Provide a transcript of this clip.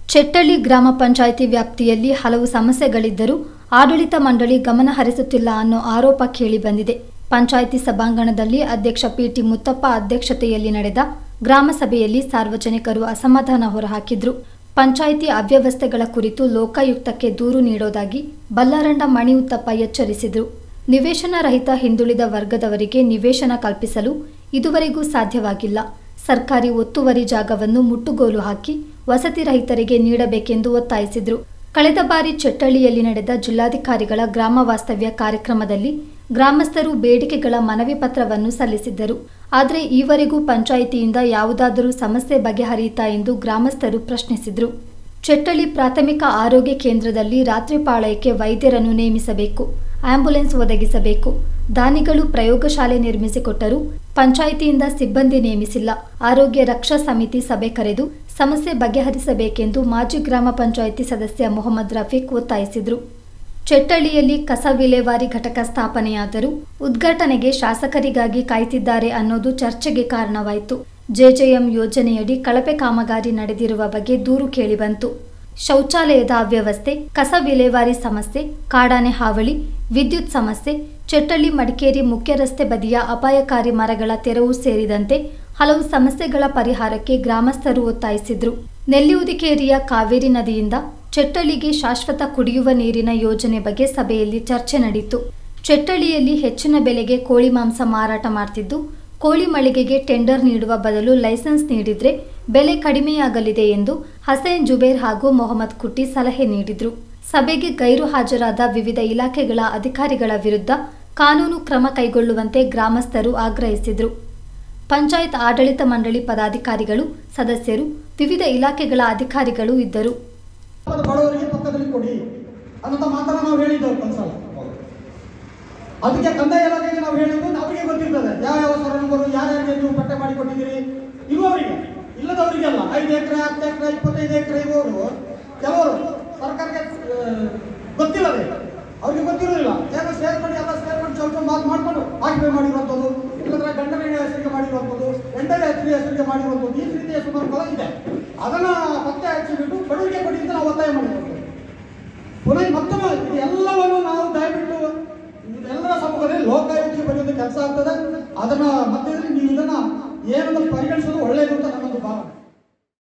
ಚೆಟ್ಟಳ್ಳಿ ಗ್ರಾಮ ಪಂಚಾಯಿತಿ ವ್ಯಾಪ್ತಿಯಲ್ಲಿ ಹಲವು ಸಮಸ್ಯೆಗಳಿದ್ದರೂ ಆಡಳಿತ ಮಂಡಳಿ ಗಮನ ಹರಿಸುತ್ತಿಲ್ಲ ಅನ್ನೋ ಆರೋಪ ಕೇಳಿಬಂದಿದೆ ಪಂಚಾಯಿತಿ ಸಭಾಂಗಣದಲ್ಲಿ ಅಧ್ಯಕ್ಷ ಪಿಟಿ ಮುತ್ತಪ್ಪ ಅಧ್ಯಕ್ಷತೆಯಲ್ಲಿ ನಡೆದ ಗ್ರಾಮ ಸಭೆಯಲ್ಲಿ ಸಾರ್ವಜನಿಕರು ಅಸಮಾಧಾನ ಹೊರಹಾಕಿದ್ರು ಪಂಚಾಯಿತಿ ಅವ್ಯವಸ್ಥೆಗಳ ಕುರಿತು ಲೋಕಾಯುಕ್ತಕ್ಕೆ ದೂರು ನೀಡೋದಾಗಿ ಬಲ್ಲಾರಂಡ ಮಣಿ ಉತ್ತಪ್ಪ ಎಚ್ಚರಿಸಿದರು ನಿವೇಶನ ರಹಿತ ಹಿಂದುಳಿದ ವರ್ಗದವರಿಗೆ ನಿವೇಶನ ಕಲ್ಪಿಸಲು ಇದುವರೆಗೂ ಸಾಧ್ಯವಾಗಿಲ್ಲ ಸರ್ಕಾರಿ ಒತ್ತುವರಿ ಜಾಗವನ್ನು ಮುಟ್ಟುಗೋಲು ಹಾಕಿ ವಸತಿ ರಹಿತರಿಗೆ ನೀಡಬೇಕೆಂದು ಒತ್ತಾಯಿಸಿದರು ಕಳೆದ ಬಾರಿ ಚೆಟ್ಟಳ್ಳಿಯಲ್ಲಿ ನಡೆದ ಜಿಲ್ಲಾಧಿಕಾರಿಗಳ ಗ್ರಾಮ ವಾಸ್ತವ್ಯ ಕಾರ್ಯಕ್ರಮದಲ್ಲಿ ಗ್ರಾಮಸ್ಥರು ಬೇಡಿಕೆಗಳ ಮನವಿ ಪತ್ರವನ್ನು ಸಲ್ಲಿಸಿದ್ದರು ಆದರೆ ಈವರೆಗೂ ಪಂಚಾಯಿತಿಯಿಂದ ಯಾವುದಾದರೂ ಸಮಸ್ಯೆ ಬಗೆಹರಿಯಿತಾ ಎಂದು ಗ್ರಾಮಸ್ಥರು ಪ್ರಶ್ನಿಸಿದರು ಚೆಟ್ಟಳ್ಳಿ ಪ್ರಾಥಮಿಕ ಆರೋಗ್ಯ ಕೇಂದ್ರದಲ್ಲಿ ರಾತ್ರಿ ಪಾಳಯಕ್ಕೆ ವೈದ್ಯರನ್ನು ನೇಮಿಸಬೇಕು ಆಂಬ್ಯುಲೆನ್ಸ್ ಒದಗಿಸಬೇಕು ದಾನಿಗಳು ಪ್ರಯೋಗಶಾಲೆ ನಿರ್ಮಿಸಿಕೊಟ್ಟರೂ ಪಂಚಾಯಿತಿಯಿಂದ ಸಿಬ್ಬಂದಿ ನೇಮಿಸಿಲ್ಲ ಆರೋಗ್ಯ ರಕ್ಷಾ ಸಮಿತಿ ಸಭೆ ಕರೆದು ಸಮಸ್ಯೆ ಬಗೆಹರಿಸಬೇಕೆಂದು ಮಾಜಿ ಗ್ರಾಮ ಪಂಚಾಯಿತಿ ಸದಸ್ಯ ಮೊಹಮ್ಮದ್ ರಫೀಕ್ ಒತ್ತಾಯಿಸಿದರು ಚೆಟ್ಟಳ್ಳಿಯಲ್ಲಿ ಕಸ ವಿಲೇವಾರಿ ಘಟಕ ಸ್ಥಾಪನೆಯಾದರೂ ಉದ್ಘಾಟನೆಗೆ ಶಾಸಕರಿಗಾಗಿ ಕಾಯ್ತಿದ್ದಾರೆ ಅನ್ನೋದು ಚರ್ಚೆಗೆ ಕಾರಣವಾಯಿತು ಜೆಜೆಎಂ ಯೋಜನೆಯಡಿ ಕಳಪೆ ಕಾಮಗಾರಿ ನಡೆದಿರುವ ಬಗ್ಗೆ ದೂರು ಕೇಳಿಬಂತು ಶೌಚಾಲಯದ ಅವ್ಯವಸ್ಥೆ ಕಸ ವಿಲೇವಾರಿ ಸಮಸ್ಯೆ ಕಾಡಾನೆ ಹಾವಳಿ ವಿದ್ಯುತ್ ಸಮಸ್ಯೆ ಚೆಟ್ಟಳ್ಳಿ ಮಡಿಕೇರಿ ಮುಖ್ಯ ರಸ್ತೆ ಬದಿಯ ಅಪಾಯಕಾರಿ ಮರಗಳ ತೆರವು ಸೇರಿದಂತೆ ಹಲವು ಸಮಸ್ಯೆಗಳ ಪರಿಹಾರಕ್ಕೆ ಗ್ರಾಮಸ್ಥರು ಒತ್ತಾಯಿಸಿದ್ರು ನೆಲ್ಲಿಯುದಿಕೇರಿಯ ಕಾವೇರಿ ನದಿಯಿಂದ ಚೆಟ್ಟಳ್ಳಿಗೆ ಶಾಶ್ವತ ಕುಡಿಯುವ ನೀರಿನ ಯೋಜನೆ ಬಗ್ಗೆ ಸಭೆಯಲ್ಲಿ ಚರ್ಚೆ ನಡೆಯಿತು ಚೆಟ್ಟಳ್ಳಿಯಲ್ಲಿ ಹೆಚ್ಚಿನ ಬೆಲೆಗೆ ಕೋಳಿ ಮಾಂಸ ಮಾರಾಟ ಮಾಡ್ತಿದ್ದು ಕೋಳಿ ಮಳಿಗೆಗೆ ಟೆಂಡರ್ ನೀಡುವ ಬದಲು ಲೈಸೆನ್ಸ್ ನೀಡಿದ್ರೆ ಬೆಲೆ ಕಡಿಮೆಯಾಗಲಿದೆ ಎಂದು ಹಸೇನ್ ಜುಬೇರ್ ಹಾಗೂ ಮೊಹಮ್ಮದ್ ಕುಟ್ಟಿ ಸಲಹೆ ನೀಡಿದ್ರು ಸಭೆಗೆ ಗೈರು ಹಾಜರಾದ ವಿವಿಧ ಇಲಾಖೆಗಳ ಅಧಿಕಾರಿಗಳ ವಿರುದ್ಧ ಕಾನೂನು ಕ್ರಮ ಕೈಗೊಳ್ಳುವಂತೆ ಗ್ರಾಮಸ್ಥರು ಆಗ್ರಹಿಸಿದರು ಪಂಚಾಯತ್ ಆಡಳಿತ ಮಂಡಳಿ ಪದಾಧಿಕಾರಿಗಳು ಸದಸ್ಯರು ವಿವಿಧ ಇಲಾಖೆಗಳ ಅಧಿಕಾರಿಗಳು ಇದ್ದರು ಅದು ಬಡವರಿಗೆ ಪಕ್ಕದಲ್ಲಿ ಕೊಡಿ ಅನ್ನೋಂಥ ಮಾತನ್ನ ನಾವು ಹೇಳಿದ್ದೆವು ಒಂದ್ಸಲ ಅದಕ್ಕೆ ಕಂದಾಯ ಇಲಾಖೆಗೆ ನಾವು ಹೇಳಿದ್ದು ಅವರಿಗೆ ಗೊತ್ತಿರ್ತದೆ ಯಾವ ಯಾವ ಸರಣಿಗಳು ಯಾರ್ಯಾರಿಗೆ ನೀವು ಪಟ್ಟ ಮಾಡಿ ಕೊಟ್ಟಿದ್ದೀರಿ ಇರುವವರಿಗೆ ಇಲ್ಲದವರಿಗೆಲ್ಲ ಐದು ಎಕರೆ ಹತ್ತು ಎಕರೆ ಇಪ್ಪತ್ತೈದು ಎಕರೆ ಇರುವವರು ಕೆಲವರು ಸರ್ಕಾರಕ್ಕೆ ಆ, ಗೊತ್ತಿಲ್ಲದೆ ಅವ್ರಿಗೆ ಗೊತ್ತಿರೋದಿಲ್ಲ ಏನೋ ಸೇರ್ಕೊಂಡು ಎಲ್ಲ ಸೇರ್ಕೊಂಡು ಸ್ವಲ್ಪ ಮಾತು ಮಾಡ್ಕೊಂಡು ಆಕ್ಯುಪೈ ಮಾಡಿರುವಂಥದ್ದು ಇಲ್ಲದ್ರೆ ಗಂಡನ ಹೆಸರಿಗೆ ಮಾಡಿರುವಂಥದ್ದು ಹೆಂಡನ ಹೆಸರಿಗೆ ಹೆಸರಿಗೆ ಮಾಡಿರುವಂಥದ್ದು ಈ ರೀತಿಯ ಸುಮಾರು ಫಲ ಇದೆ ಅದನ್ನ ಪತ್ತೆ ಹಚ್ಚಿಬಿಟ್ಟು ಬಡವರಿಗೆ ಕೊಡಿ ಅಂತ ನಾವು ಒತ್ತಾಯ ಮಾಡಿದ್ವಿ